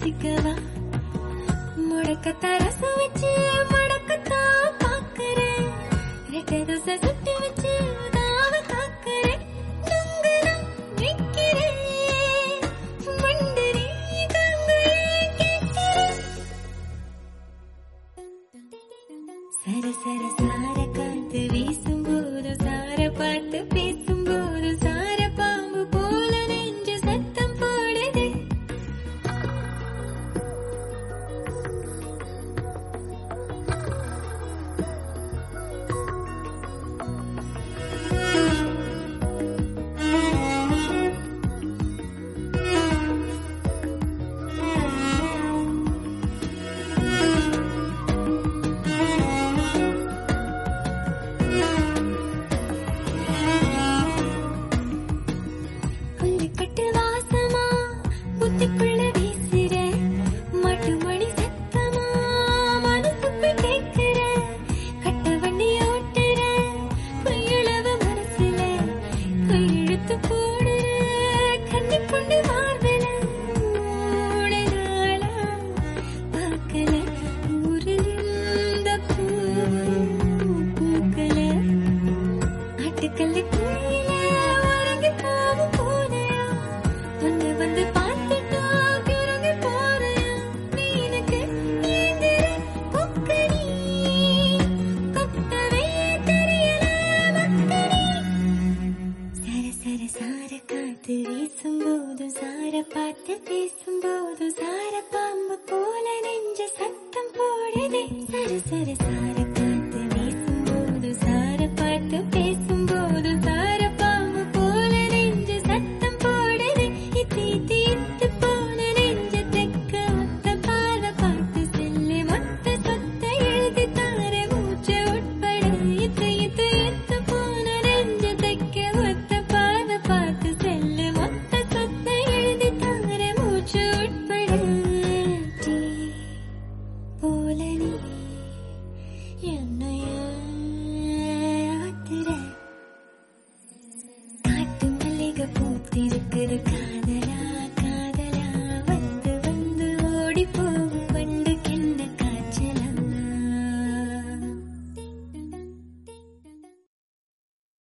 பேசிக்கவா முடக்க தரசு வச்சு முடக்கத்தான் பாக்குறேன் ரெட்டை தோசை சுட்டு வச்சு தாவ காக்குறேன் நுங்குதான் நிக்கிறேன் மண்டரே கங்களே கேட்கிறேன் சர சர சார காத்து வீசும்போது சார பார்த்து பேசும்போது சார பாம்பு போல நெஞ்சு சத்தம் போடுது கொல்லுக்கட்டு வாசமா புத்திக்குள்ள வீசுற மாட்டு மணி சத்தமா மனசுக்கு கேட்கிற கட்ட வண்டி ஓட்டுற பொய்யளவு மனசுல கையெழுத்து போடுற கண்ணி கொண்டு மார்பல மூணு நாளா பார்க்கல ஊரில் இந்த பூ பூக்கல ஆட்டுக்கல்லு குயில உறங்கி போகும் போதையா வந்து வந்து பார்த்துட்டா கிறங்கி போறையா மீனுக்கு ஏந்திர கொக்கரி கொக்கவே தெரியல மக்கரி சர சர சார காத்து வீசும்போது சார பார்த்து பேசும்போது சார பாம்பு போல நெஞ்ச சத்தம் போடுதே சர சர சார